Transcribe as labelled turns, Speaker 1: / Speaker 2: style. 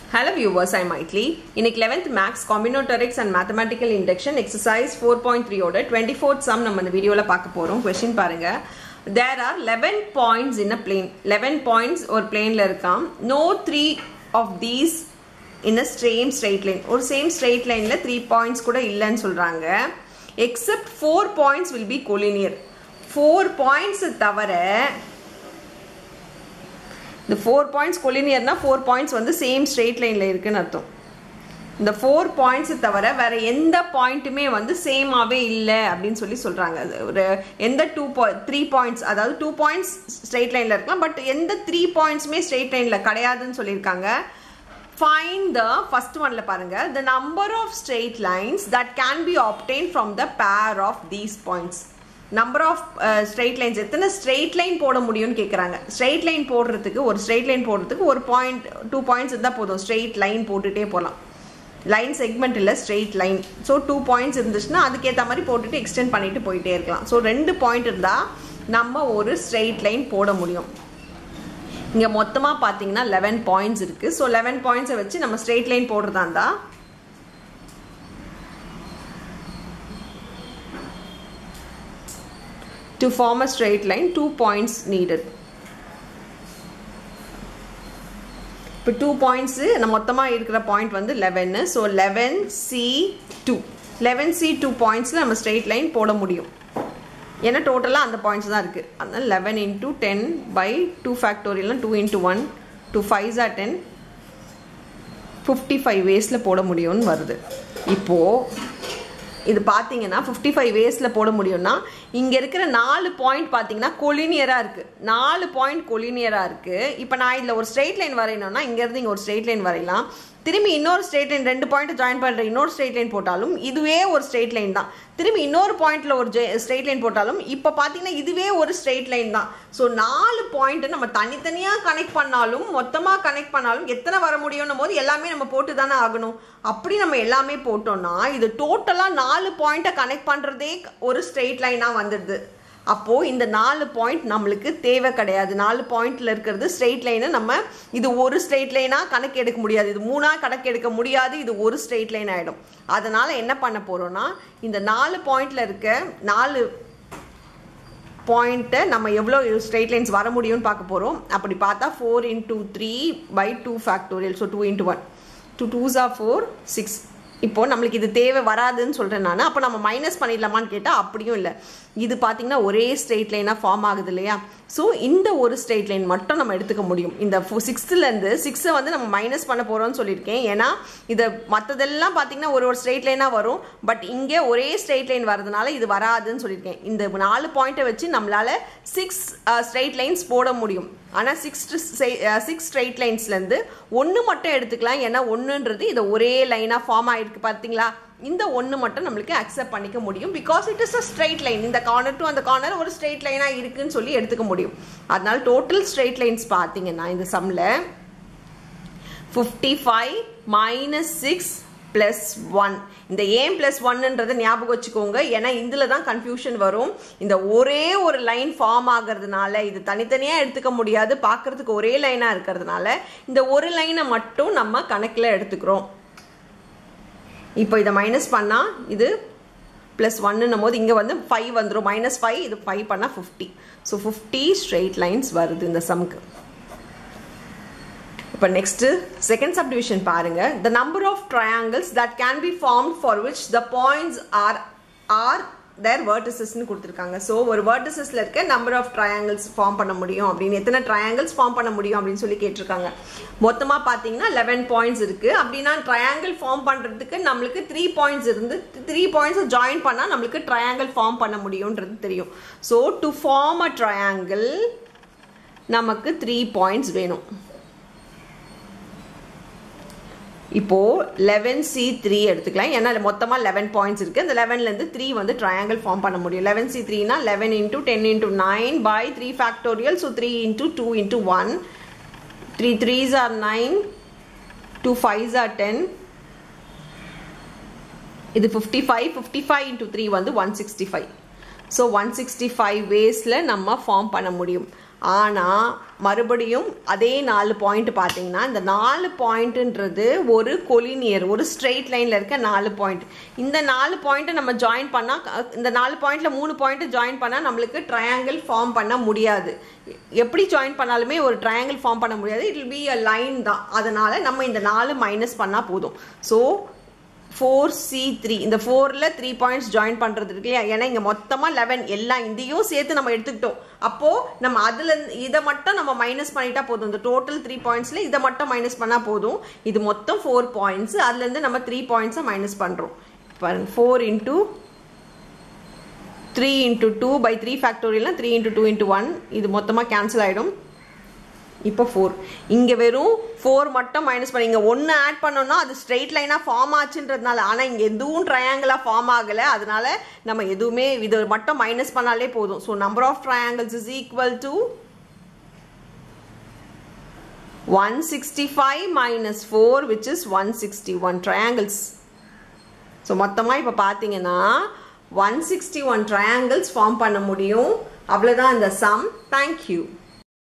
Speaker 1: Hello viewers, I'm Maitli. இன்னைக்கு 11th maths combinatorics and mathematical induction exercise 4.3 ஓட 24th sum நம்ம இந்த வீடியோல பார்க்க போறோம் கொஸ்டின் பாருங்க there are 11 points in a plane 11 points ஒரு planeல இருக்காம் no three of these in a same straight line ஒரு same straight lineல 3 points கூட இல்லைன்னு சொல்றாங்க except 4 points will be collinear 4 points தவிர இந்த ஃபோர் பாயிண்ட்ஸ் கொலினியர்னா ஃபோர் பாயிண்ட்ஸ் வந்து சேம் ஸ்ட்ரெயிட் லைனில் இருக்குன்னு அர்த்தம் இந்த ஃபோர் பாயிண்ட்ஸை தவிர வேற எந்த பாயிண்ட்டுமே வந்து சேமாகவே இல்லை அப்படின்னு சொல்லி சொல்கிறாங்க ஒரு எந்த டூ பாயிண்ட் த்ரீ பாயிண்ட்ஸ் அதாவது டூ பாயிண்ட்ஸ் ஸ்ட்ரெயிட் லைனில் இருக்கலாம் பட் எந்த த்ரீ பாயிண்ட்ஸுமே ஸ்ட்ரெயிட் லைனில் கிடையாதுன்னு சொல்லியிருக்காங்க find the first oneல பாருங்க the number of straight lines that can be obtained from the pair of these points number of straight lines எத்தனை straight line போட முடியும்னு கேட்குறாங்க ஸ்ட்ரெயிட் லைன் போடுறதுக்கு ஒரு ஸ்ட்ரெயிட் லைன் போடுறதுக்கு ஒரு பாயிண்ட் டூ பாயிண்ட்ஸ் இருந்தால் போதும் ஸ்ட்ரெயிட் லைன் போட்டுகிட்டே போகலாம் லைன் செக்மெண்ட் இல்லை straight line so two points இருந்துச்சுன்னா அதுக்கேற்ற மாதிரி போட்டுட்டு எக்ஸ்டெண்ட் பண்ணிட்டு போயிட்டே இருக்கலாம் ஸோ ரெண்டு பாயிண்ட் இருந்தால் நம்ம ஒரு ஸ்ட்ரெயிட் லைன் போட முடியும் இங்கே மொத்தமாக பார்த்தீங்கன்னா லெவன் பாயிண்ட்ஸ் இருக்குது ஸோ லெவன் பாயிண்ட்ஸை வச்சு நம்ம ஸ்ட்ரெயிட் லைன் போடுறதா இருந்தால் to form a straight line two points needed இப்போ டூ பாயிண்ட்ஸு நம்ம மொத்தமாக இருக்கிற பாயிண்ட் வந்து லெவன்னு so eleven C two eleven C two பாயிண்ட்ஸில் நம்ம ஸ்ட்ரெயிட் லைன் போட முடியும் ஏன்னா டோட்டலாக அந்த பாயிண்ட்ஸ் தான் இருக்குது அதனால் eleven into ten by two ஃபேக்டோரியல்னா two into one two five are ten fifty five வேஸில் போட முடியும்னு வருது இப்போது இது பார்த்தீங்கன்னா ஃபிஃப்டி ஃபைவ் வேஸில் போட முடியும்னா இங்கே இருக்கிற நாலு பாயிண்ட் பார்த்தீங்கன்னா கொலினியராக இருக்குது நாலு பாயிண்ட் கொலினியராக இருக்குது இப்போ நான் இதில் ஒரு ஸ்ட்ரெயிட் லைன் வரையணும்னா இங்கேருந்து இங்கே ஒரு ஸ்ட்ரெயிட் லைன் வரையலாம் திரும்பி இன்னொரு ஸ்ட்ரெயிட் லைன் ரெண்டு பாயிண்ட் ஜாயின் பண்ணுற இன்னொரு ஸ்ட்ரெயிட் லைன் போட்டாலும் இதுவே ஒரு ஸ்ட்ரெயிட் லைன் தான் திரும்பி இன்னொரு பாயிண்ட்டில் ஒரு ஸ்ட்ரெயிட் லைன் போட்டாலும் இப்போ பார்த்தீங்கன்னா இதுவே ஒரு ஸ்ட்ரெயிட் லைன் தான் ஸோ நாலு பாயிண்ட்டு நம்ம தனித்தனியாக கனெக்ட் பண்ணாலும் மொத்தமாக கனெக்ட் பண்ணாலும் எத்தனை வர முடியும்னும் போது எல்லாமே நம்ம போட்டு தானே ஆகணும் அப்படி நம்ம எல்லாமே போட்டோம்னா இது டோட்டலாக நாலு பாயிண்ட்டை கனெக்ட் பண்ணுறதே ஒரு ஸ்ட்ரெயிட் லைனாக வந்துடுது அப்போது இந்த நாலு பாயிண்ட் நம்மளுக்கு தேவை கிடையாது நாலு பாயிண்ட்டில் இருக்கிறது ஸ்ட்ரெயிட் லைனை நம்ம இது ஒரு ஸ்ட்ரெயிட் லைனாக கணக்கு எடுக்க முடியாது இது மூணாக கணக்கு எடுக்க முடியாது இது ஒரு ஸ்ட்ரெயிட் லைன் ஆகிடும் அதனால் என்ன பண்ண போகிறோன்னா இந்த நாலு பாயிண்டில் இருக்க நாலு பாயிண்ட்டை நம்ம எவ்வளோ ஸ்ட்ரெயிட் லைன்ஸ் வர முடியும்னு பார்க்க போகிறோம் அப்படி பார்த்தா four into three by two factorial so two into one two twos are four six இப்போ நம்மளுக்கு இது தேவை வராதுன்னு சொல்கிறேன் நான் அப்போ நம்ம மைனஸ் பண்ணிடலாமான்னு கேட்டால் அப்படியும் இல்லை இது பார்த்தீங்கன்னா ஒரே ஸ்ட்ரெயிட் லைனாக ஃபார்ம் ஆகுது இல்லையா ஸோ இந்த ஒரு ஸ்ட்ரெயிட் லைன் மட்டும் நம்ம எடுத்துக்க முடியும் இந்த சிக்ஸ்த்துலேருந்து சிக்ஸை வந்து நம்ம மைனஸ் பண்ண போகிறோம்னு சொல்லியிருக்கேன் ஏன்னா இதை மற்றதெல்லாம் பார்த்தீங்கன்னா ஒரு ஒரு ஸ்ட்ரெயிட் லைனாக வரும் பட் இங்கே ஒரே ஸ்ட்ரெயிட் லைன் வரதுனால இது வராதுன்னு சொல்லியிருக்கேன் இந்த நாலு பாயிண்ட்டை வச்சு நம்மளால் சிக்ஸ் ஸ்ட்ரெயிட் லைன்ஸ் போட முடியும் ஆனால் சிக்ஸ் சிக்ஸ் ஸ்ட்ரெயிட் லைன்ஸ்லேருந்து ஒன்று மட்டும் எடுத்துக்கலாம் ஏன்னா ஒன்றுன்றது இதை ஒரே லைனாக ஃபார்ம் ஆகிருக்கு பார்த்தீங்களா இந்த ஒன்று மட்டும் நம்மளுக்கு அக்செப்ட் பண்ணிக்க முடியும் because it is a straight line இந்த கார்னர் டு அந்த கார்னர் ஒரு ஸ்ட்ரெயிட் லைனாக இருக்குன்னு சொல்லி எடுத்துக்க முடியும் அதனால டோட்டல் ஸ்ட்ரெயிட் லைன்ஸ் பார்த்தீங்கன்னா இந்த சம்மில் fifty five minus six plus one இந்த ஏன் ப்ளஸ் ஒன்னுன்றதை ஞாபகம் வச்சுக்கோங்க ஏன்னா இதில் தான் கன்ஃபியூஷன் வரும் இந்த ஒரே ஒரு லைன் ஃபார்ம் ஆகிறதுனால இது தனித்தனியாக எடுத்துக்க முடியாது பார்க்குறதுக்கு ஒரே லைனாக இருக்கிறதுனால இந்த ஒரு லைனை மட்டும் நம்ம கணக்கில் எடுத்துக்கிறோம் இப்போ இதை மைனஸ் பண்ணால் இது ப்ளஸ் ஒன்னும் போது இங்கே வந்து ஃபைவ் வந்துடும் மைனஸ் ஃபைவ் இது ஃபைவ் பண்ணால் fifty so fifty straight lines வருது இந்த சம்க்கு இப்போ நெக்ஸ்ட்டு செகண்ட் சப்டிவிஷன் பாருங்க the number of triangles that can be form for which the points are are their வேர்டிசஸ்னு கொடுத்துருக்காங்க ஸோ ஒரு வேர்டிசஸில் இருக்க நம்பர் ஆஃப் ட்ரையாங்கிள்ஸ் ஃபார்ம் பண்ண முடியும் அப்படின்னு எத்தனை ட்ரையாங்கிள்ஸ் ஃபார்ம் பண்ண முடியும் அப்படின்னு சொல்லி கேட்டிருக்காங்க மொத்தமாக பார்த்தீங்கன்னா லெவன் பாயிண்ட்ஸ் இருக்குது அப்படின்னா ட்ரையாங்கிள் ஃபார்ம் பண்ணுறதுக்கு நம்மளுக்கு த்ரீ பாயிண்ட்ஸ் இருந்து த்ரீ பாயிண்ட்ஸை ஜாயின் பண்ணால் நம்மளுக்கு ட்ரையாங்கிள் ஃபார்ம் பண்ண முடியுன்றது தெரியும் so to form a triangle நமக்கு த்ரீ பாயிண்ட்ஸ் வேணும் இப்போது லெவன் சி த்ரீ எடுத்துக்கலாம் ஏன்னா மொத்தமாக லெவன் பாயிண்ட்ஸ் இருக்குது அந்த லெவன்லேருந்து த்ரீ வந்து ட்ரையாங்கிள் ஃபார்ம் பண்ண முடியும் லெவன் சி த்ரீனா eleven into ten into nine by three factorial so three into two into one three threes are nine two fives are ten இது fifty five fifty five into three வந்து one sixty five so one sixty five வேஸில் நம்ம form பண்ண முடியும் ஆனால் மறுபடியும் அதே நாலு பாயிண்ட் பார்த்தீங்கன்னா இந்த நாலு பாயிண்ட்டுன்றது ஒரு கொலினியர் ஒரு ஸ்ட்ரெயிட் லைனில் இருக்க நாலு பாயிண்ட் இந்த நாலு பாயிண்ட்டை நம்ம ஜாயின் பண்ணால் இந்த நாலு பாயிண்ட்டில் மூணு பாயிண்ட்டு ஜாயின் பண்ணால் நம்மளுக்கு ட்ரையாங்கிள் ஃபார்ம் பண்ண முடியாது எப்படி ஜாயின் பண்ணாலுமே ஒரு ட்ரையாங்கிள் ஃபார்ம் பண்ண முடியாது it will be a line தான் அதனால் நம்ம இந்த நாலு மைனஸ் பண்ணால் போதும் ஸோ ஃபோர் சி த்ரீ இந்த ஃபோரில் த்ரீ பாயிண்ட்ஸ் ஜாயின் பண்ணுறது இருக்கு இல்லையா ஏன்னா இங்கே மொத்தமாக லெவன் எல்லாம் இதையும் சேர்த்து நம்ம எடுத்துக்கிட்டோம் அப்போது நம்ம அதில் இதை மட்டும் நம்ம மைனஸ் பண்ணிட்டா போதும் இந்த டோட்டல் த்ரீ பாயிண்ட்ஸில் இதை மட்டும் மைனஸ் பண்ணால் போதும் இது மொத்தம் ஃபோர் பாயிண்ட்ஸ் அதுலேருந்து நம்ம த்ரீ பாயிண்ட்ஸை மைனஸ் பண்ணுறோம் பாருங்க four into three into two by three factorial three into two into one இது மொத்தமாக கேன்சல் ஆகிடும் இப்போ ஃபோர் இங்கே வெறும் ஃபோர் மட்டும் மைனஸ் பண்ணி இங்கே ஒன்று ஆட் பண்ணோம்னா அது ஸ்ட்ரெயிட் லைனாக ஃபார்ம் ஆச்சுன்றதுனால ஆனால் இங்கே எதுவும் ட்ரையாங்கிளாக ஃபார்ம் ஆகலை அதனால நம்ம எதுவுமே இது மட்டும் மைனஸ் பண்ணாலே போதும் so number of triangles is equal to one sixty five minus four which is one sixty one triangles so மொத்தமாக இப்போ பார்த்தீங்கன்னா one sixty one triangles form பண்ண முடியும் அவ்வளோதான் இந்த சம் தேங்க்யூ